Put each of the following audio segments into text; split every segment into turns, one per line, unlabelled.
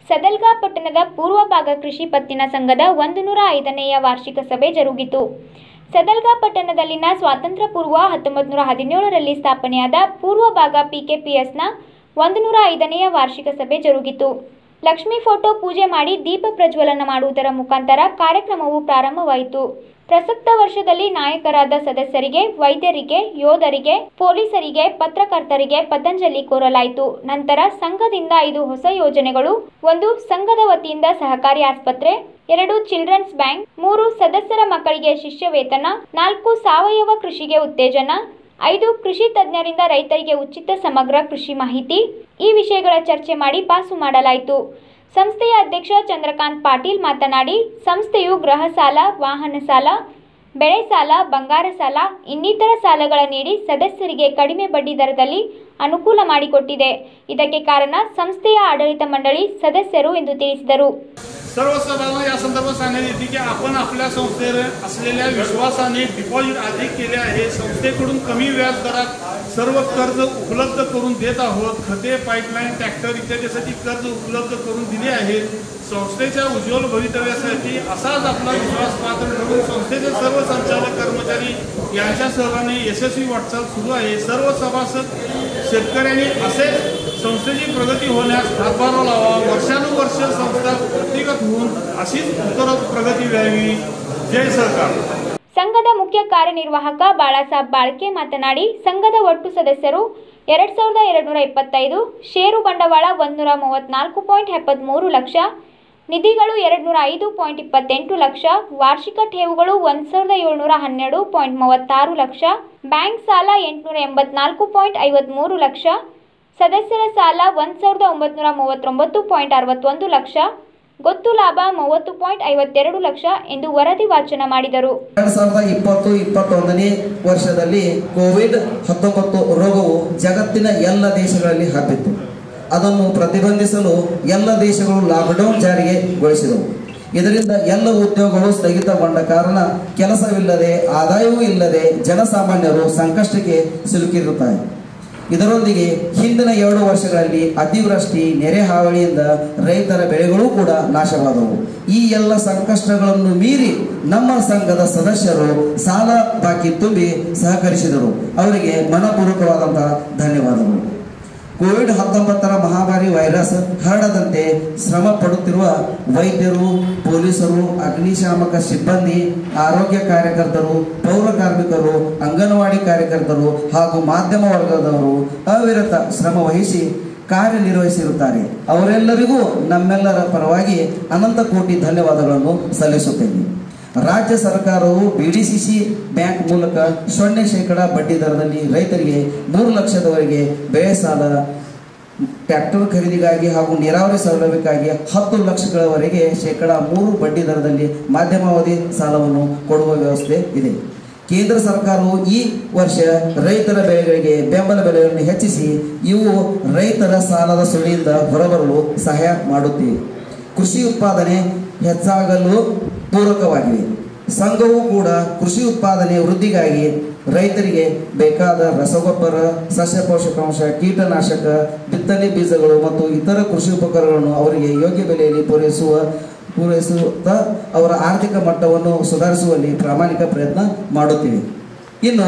ಸದಲ್ಗಾ ಪಟ್ಟಣದ ಪೂರ್ವ ಭಾಗ ಕೃಷಿ ಪತ್ತಿನ ಸಂಘದ ಒಂದು ನೂರ ಐದನೆಯ ವಾರ್ಷಿಕ ಸಭೆ ಜರುಗಿತು ಸದಲ್ಗಾ ಪಟ್ಟಣದಲ್ಲಿನ ಸ್ವಾತಂತ್ರ್ಯ ಪೂರ್ವ ಹತ್ತೊಂಬತ್ತು ನೂರ ಹದಿನೇಳರಲ್ಲಿ ಸ್ಥಾಪನೆಯಾದ ಪೂರ್ವ ಭಾಗ ಪಿಕೆಪಿಎಸ್ನ ಒಂದು ನೂರ ಐದನೆಯ ವಾರ್ಷಿಕ ಸಭೆ ಜರುಗಿತು ಲಕ್ಷ್ಮೀ ಫೋಟೋ ಪೂಜೆ ಮಾಡಿ ದೀಪ ಪ್ರಜ್ವಲನ ಮಾಡುವುದರ ಮುಖಾಂತರ ಕಾರ್ಯಕ್ರಮವು ಪ್ರಾರಂಭವಾಯಿತು ಪ್ರಸಕ್ತ ವರ್ಷದಲ್ಲಿ ನಾಯಕರಾದ ಸದಸ್ಯರಿಗೆ ವೈದ್ಯರಿಗೆ ಯೋಧರಿಗೆ ಪೊಲೀಸರಿಗೆ ಪತ್ರಕರ್ತರಿಗೆ ಪತಂಜಲಿ ಕೋರಲಾಯಿತು ನಂತರ ಸಂಘದಿಂದ ಐದು ಹೊಸ ಯೋಜನೆಗಳು ಒಂದು ಸಂಘದ ವತಿಯಿಂದ ಸಹಕಾರಿ ಆಸ್ಪತ್ರೆ ಎರಡು ಚಿಲ್ಡ್ರನ್ಸ್ ಬ್ಯಾಂಕ್ ಮೂರು ಸದಸ್ಯರ ಮಕ್ಕಳಿಗೆ ಶಿಷ್ಯ ವೇತನ ನಾಲ್ಕು ಸಾವಯವ ಕೃಷಿಗೆ ಉತ್ತೇಜನ ಐದು ಕೃಷಿ ತಜ್ಞರಿಂದ ರೈತರಿಗೆ ಉಚಿತ ಸಮಗ್ರ ಕೃಷಿ ಮಾಹಿತಿ ಈ ವಿಷಯಗಳ ಚರ್ಚೆ ಮಾಡಿ ಪಾಸು ಮಾಡಲಾಯಿತು ಸಂಸ್ಥೆಯ ಅಧ್ಯಕ್ಷ ಚಂದ್ರಕಾಂತ್ ಪಾಟೀಲ್ ಮಾತನಾಡಿ ಸಂಸ್ಥೆಯು ಗೃಹ ಸಾಲ ವಾಹನ ಸಾಲ ಬೆಳೆ ಸಾಲ ಬಂಗಾರ ಸಾಲ ಇನ್ನಿತರ ಸಾಲಗಳ ನೀಡಿ ಸದಸ್ಯರಿಗೆ ಕಡಿಮೆ ಬಡ್ಡಿ ದರದಲ್ಲಿ ಅನುಕೂಲ ಮಾಡಿಕೊಟ್ಟಿದೆ ಇದಕ್ಕೆ ಕಾರಣ ಸಂಸ್ಥೆಯ ಆಡಳಿತ ಮಂಡಳಿ ಸದಸ್ಯರು ಎಂದು ತಿಳಿಸಿದರು
सर्व सभांना या संदर्भात सांगण्यात येते की आपण आपल्या संस्थेवर असलेल्या विश्वासाने डिपॉझिट अधिक केले आहे संस्थेकडून कमी व्याज दरात सर्व कर्ज उपलब्ध करून देत आहोत खते पाईपलाईन ट्रॅक्टर इत्यादीसाठी कर्ज उपलब्ध करून दिले आहेत संस्थेच्या उज्ज्वल भवितव्यासाठी असाच आपला विश्वास पात्र ठरून संस्थेचे सर्व संचालक कर्मचारी यांच्या सहकार्याने यशस्वी वाटचाल सुरू आहे सर्व सभासद शेतकऱ्यांनी असेच संस्थेची प्रगती होण्यास हातभार लावा वर्षानुवर्ष संस्था प्रत्येकात होऊन अशीच उत्तरोत्तर प्रगती व्हावी जय सहकार
ಸಂಘದ ಮುಖ್ಯ ಕಾರ್ಯನಿರ್ವಾಹಕ ಬಾಳಾಸಾಬ್ ಬಾಳ್ಕೆ ಮಾತನಾಡಿ ಸಂಘದ ಒಟ್ಟು ಸದಸ್ಯರು ಎರಡ್ ಸಾವಿರದ ಎರಡುನೂರ ಇಪ್ಪತ್ತೈದು ಷೇರು ಬಂಡವಾಳ ಒಂದೂರ ಮೂವತ್ನಾಲ್ಕು ಪಾಯಿಂಟ್ ಎಪ್ಪತ್ತ್ಮೂರು ಲಕ್ಷ ನಿಧಿಗಳು ಎರಡು ನೂರ ಐದು ಪಾಯಿಂಟ್ ಇಪ್ಪತ್ತೆಂಟು ಲಕ್ಷ ವಾರ್ಷಿಕ ಠೇವುಗಳು ಒಂದು ಸಾವಿರದ ಏಳ್ನೂರ ಹನ್ನೆರಡು ಪಾಯಿಂಟ್ ಮೂವತ್ತಾರು ಲಕ್ಷ ಬ್ಯಾಂಕ್ ಸಾಲ ಎಂಟುನೂರ ಎಂಬತ್ನಾಲ್ಕು ಪಾಯಿಂಟ್ ಐವತ್ತ್ಮೂರು ಲಕ್ಷ ಸದಸ್ಯರ ಸಾಲ ಒಂದು ಸಾವಿರದ ಒಂಬತ್ನೂರ ಮೂವತ್ತೊಂಬತ್ತು ಪಾಯಿಂಟ್ ಅರವತ್ತೊಂದು ಲಕ್ಷ ಗೊತ್ತು ಲಾಭ ಮೂವತ್ತು ಪಾಯಿಂಟ್ ಐವತ್ತೆರಡು ಲಕ್ಷ ಎಂದು ವರದಿ ವಾಚನ ಮಾಡಿದರು
ಎರಡ್ ಸಾವಿರದ ಇಪ್ಪತ್ತು ಇಪ್ಪತ್ತೊಂದನೇ ವರ್ಷದಲ್ಲಿ ಕೋವಿಡ್ ಹತ್ತೊಂಬತ್ತು ರೋಗವು ಜಗತ್ತಿನ ಎಲ್ಲ ದೇಶಗಳಲ್ಲಿ ಹಬ್ಬಿತ್ತು ಅದನ್ನು ಪ್ರತಿಬಂಧಿಸಲು ಎಲ್ಲ ದೇಶಗಳು ಲಾಕ್ಡೌನ್ ಜಾರಿಗೆ ಗೊಳಿಸಿದವು ಇದರಿಂದ ಎಲ್ಲ ಉದ್ಯೋಗಗಳು ಸ್ಥಗಿತಗೊಂಡ ಕಾರಣ ಕೆಲಸವಿಲ್ಲದೆ ಆದಾಯವೂ ಇಲ್ಲದೆ ಜನಸಾಮಾನ್ಯರು ಸಂಕಷ್ಟಕ್ಕೆ ಸಿಲುಕಿರುತ್ತಾರೆ ಇದರೊಂದಿಗೆ ಹಿಂದಿನ ಎರಡು ವರ್ಷಗಳಲ್ಲಿ ಅತಿವೃಷ್ಟಿ ನೆರೆ ಹಾವಳಿಯಿಂದ ರೈತರ ಬೆಳೆಗಳೂ ಕೂಡ ನಾಶವಾದವು ಈ ಎಲ್ಲ ಸಂಕಷ್ಟಗಳನ್ನು ಮೀರಿ ನಮ್ಮ ಸಂಘದ ಸದಸ್ಯರು ಸಾಲ ಬಾಕಿ ತುಂಬಿ ಸಹಕರಿಸಿದರು ಅವರಿಗೆ ಮನಪೂರ್ವಕವಾದಂತಹ ಧನ್ಯವಾದಗಳು ಕೋವಿಡ್ ಹತ್ತೊಂಬತ್ತರ ಮಹಾಮಾರಿ ವೈರಸ್ ಹರಡದಂತೆ ಶ್ರಮ ಪಡುತ್ತಿರುವ ವೈದ್ಯರು ಪೊಲೀಸರು ಅಗ್ನಿಶಾಮಕ ಸಿಬ್ಬಂದಿ ಆರೋಗ್ಯ ಕಾರ್ಯಕರ್ತರು ಪೌರ ಕಾರ್ಮಿಕರು ಅಂಗನವಾಡಿ ಕಾರ್ಯಕರ್ತರು ಹಾಗೂ ಮಾಧ್ಯಮ ವರ್ಗದವರು ಅವಿರತ ಶ್ರಮ ವಹಿಸಿ ಕಾರ್ಯನಿರ್ವಹಿಸಿರುತ್ತಾರೆ ಅವರೆಲ್ಲರಿಗೂ ನಮ್ಮೆಲ್ಲರ ಪರವಾಗಿ ಅನಂತ ಕೋಟಿ ಧನ್ಯವಾದಗಳನ್ನು ಸಲ್ಲಿಸುತ್ತೇನೆ ರಾಜ್ಯ ಸರ್ಕಾರವು ಬಿಡಿಸಿಸಿ ಬ್ಯಾಂಕ್ ಮೂಲಕ ಸೊನ್ನೆ ಶೇಕಡ ಬಡ್ಡಿ ದರದಲ್ಲಿ ರೈತರಿಗೆ ಮೂರು ಲಕ್ಷದವರೆಗೆ ಬೆಳೆ ಸಾಲ ಟ್ರ್ಯಾಕ್ಟರ್ ಖರೀದಿಗಾಗಿ ಹಾಗೂ ನೀರಾವರಿ ಸೌಲಭ್ಯಕ್ಕಾಗಿ ಹತ್ತು ಲಕ್ಷಗಳವರೆಗೆ ಶೇಕಡ ಮೂರು ಬಡ್ಡಿ ದರದಲ್ಲಿ ಮಾಧ್ಯಮಾವಧಿ ಸಾಲವನ್ನು ಕೊಡುವ ವ್ಯವಸ್ಥೆ ಇದೆ ಕೇಂದ್ರ ಸರ್ಕಾರವು ಈ ವರ್ಷ ರೈತರ ಬೆಳೆಗಳಿಗೆ ಬೆಂಬಲ ಬೆಲೆಯನ್ನು ಹೆಚ್ಚಿಸಿ ಇವು ರೈತರ ಸಾಲದ ಸುಳಿಯಿಂದ ಹೊರಬರಲು ಸಹಾಯ ಮಾಡುತ್ತಿವೆ ಕೃಷಿ ಉತ್ಪಾದನೆ ಹೆಚ್ಚಾಗಲು ಪೂರಕವಾಗಿವೆ ಸಂಘವು ಕೂಡ ಕೃಷಿ ಉತ್ಪಾದನೆ ವೃದ್ಧಿಗಾಗಿ ರೈತರಿಗೆ ಬೇಕಾದ ರಸಗೊಬ್ಬರ ಸಸ್ಯ ಪೋಷಕಾಂಶ ಕೀಟನಾಶಕ ಬಿತ್ತನೆ ಬೀಜಗಳು ಮತ್ತು ಇತರ ಕೃಷಿ ಉಪಕರಣಗಳನ್ನು ಅವರಿಗೆ ಯೋಗ್ಯ ಬೆಲೆಯಲ್ಲಿ ಪೂರೈಸುವ ಪೂರೈಸುತ್ತಾ ಅವರ ಆರ್ಥಿಕ ಮಟ್ಟವನ್ನು ಸುಧಾರಿಸುವಲ್ಲಿ ಪ್ರಾಮಾಣಿಕ ಪ್ರಯತ್ನ ಮಾಡುತ್ತೀವಿ ಇನ್ನು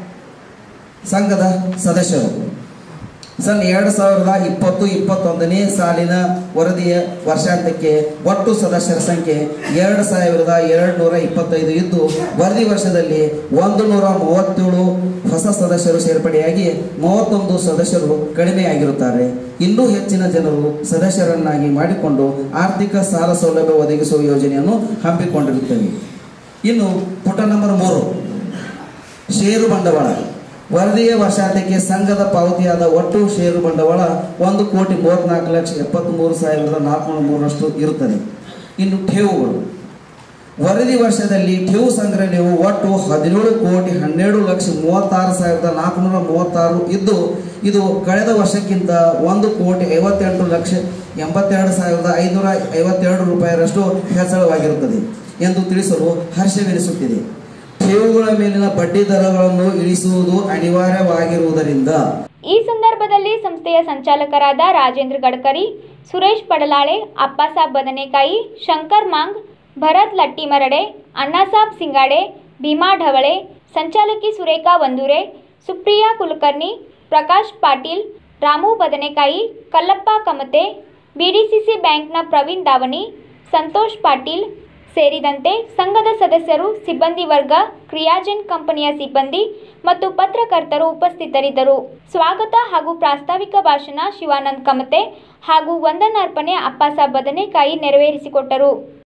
ಸಂಘದ ಸದಸ್ಯರು ಸನ್ ಎರಡು ಸಾವಿರದ ಇಪ್ಪತ್ತು ಇಪ್ಪತ್ತೊಂದನೇ ಸಾಲಿನ ವರದಿಯ ವರ್ಷಾಂತ್ಯಕ್ಕೆ ಒಟ್ಟು ಸದಸ್ಯರ ಸಂಖ್ಯೆ ಎರಡು ಸಾವಿರದ ಎರಡು ನೂರ ಇಪ್ಪತ್ತೈದು ಇದ್ದು ವರದಿ ವರ್ಷದಲ್ಲಿ ಒಂದು ನೂರ ಮೂವತ್ತೇಳು ಹೊಸ ಸದಸ್ಯರು ಸೇರ್ಪಡೆಯಾಗಿ ಮೂವತ್ತೊಂದು ಸದಸ್ಯರು ಕಡಿಮೆಯಾಗಿರುತ್ತಾರೆ ಇನ್ನೂ ಹೆಚ್ಚಿನ ಜನರು ಸದಸ್ಯರನ್ನಾಗಿ ಮಾಡಿಕೊಂಡು ಆರ್ಥಿಕ ಸಾಲ ಸೌಲಭ್ಯ ಒದಗಿಸುವ ಯೋಜನೆಯನ್ನು ಹಮ್ಮಿಕೊಂಡಿರುತ್ತವೆ ಇನ್ನು ಪುಟ ನಂಬರ್ ಮೂರು ಷೇರು ಬಂಡವಾಳ ವರದಿಯ ವರ್ಷಾಂತ್ಯಕ್ಕೆ ಸಂಘದ ಪಾವತಿಯಾದ ಒಟ್ಟು ಷೇರು ಬಂಡವಾಳ ಒಂದು ಕೋಟಿ ಮೂವತ್ನಾಲ್ಕು ಲಕ್ಷ ಎಪ್ಪತ್ತ್ಮೂರು ಸಾವಿರದ ನಾಲ್ಕುನೂರ ಮೂರರಷ್ಟು ಇರುತ್ತದೆ ಇನ್ನು ಠೇವುಗಳು ವರದಿ ವರ್ಷದಲ್ಲಿ ಠೇವು ಸಂಗ್ರಹಣೆಯು ಒಟ್ಟು ಹದಿನೇಳು ಕೋಟಿ ಹನ್ನೆರಡು ಲಕ್ಷ ಮೂವತ್ತಾರು ಸಾವಿರದ ನಾಲ್ಕುನೂರ ಮೂವತ್ತಾರು ಇದ್ದು ಇದು ಕಳೆದ ವರ್ಷಕ್ಕಿಂತ ಒಂದು ಕೋಟಿ ಐವತ್ತೆಂಟು ಲಕ್ಷ ಎಂಬತ್ತೆರಡು ಸಾವಿರದ ಐನೂರ ಐವತ್ತೆರಡು ರೂಪಾಯಿರಷ್ಟು ಹೆಚ್ಚಳವಾಗಿರುತ್ತದೆ ಎಂದು ತಿಳಿಸಲು ಹರ್ಷವೆನಿಸುತ್ತಿದೆ ಠೇವುಗಳ ಮೇಲಿನ ಬಡ್ಡಿ ದರಗಳನ್ನು ಇಳಿಸುವುದು ಅನಿವಾರ್ಯವಾಗಿರುವುದರಿಂದ
ಈ ಸಂದರ್ಭದಲ್ಲಿ ಸಂಸ್ಥೆಯ ಸಂಚಾಲಕರಾದ ರಾಜೇಂದ್ರ ಗಡ್ಕರಿ ಸುರೇಶ್ ಪಡಲಾಳೆ ಅಪ್ಪಾಸಾಬ್ ಬದನೆಕಾಯಿ ಶಂಕರ್ ಮಾಂಗ್ ಭರತ್ ಲಟ್ಟಿಮರಡೆ ಅಣ್ಣಾಸಾಬ್ ಸಿಂಗಾಡೆ ಭೀಮಾ ಢವಳೆ ಸಂಚಾಲಕಿ ಸುರೇಖಾ ವಂದೂರೆ ಸುಪ್ರಿಯಾ ಕುಲಕರ್ಣಿ ಪ್ರಕಾಶ್ ಪಾಟೀಲ್ ರಾಮು ಬದನೆಕಾಯಿ ಕಲ್ಲಪ್ಪ ಕಮತೆ ಬಿಡಿಸಿಸಿ ಬ್ಯಾಂಕ್ನ ಪ್ರವೀಣ್ ದಾವಣಿ ಸಂತೋಷ್ ಪಾಟೀಲ್ ಸೇರಿದಂತೆ ಸಂಘದ ಸದಸ್ಯರು ಸಿಬ್ಬಂದಿ ವರ್ಗ ಕ್ರಿಯಾಜೆನ್ ಕಂಪನಿಯ ಸಿಬ್ಬಂದಿ ಮತ್ತು ಪತ್ರಕರ್ತರು ಉಪಸ್ಥಿತರಿದ್ದರು ಸ್ವಾಗತ ಹಾಗೂ ಪ್ರಾಸ್ತಾವಿಕ ಭಾಷಣ ಶಿವಾನಂದ್ ಕಮತೆ ಹಾಗೂ ವಂದನಾರ್ಪಣೆ ಅಪ್ಪಾಸಾಬ್ ಬದನೆಕಾಯಿ ನೆರವೇರಿಸಿಕೊಟ್ಟರು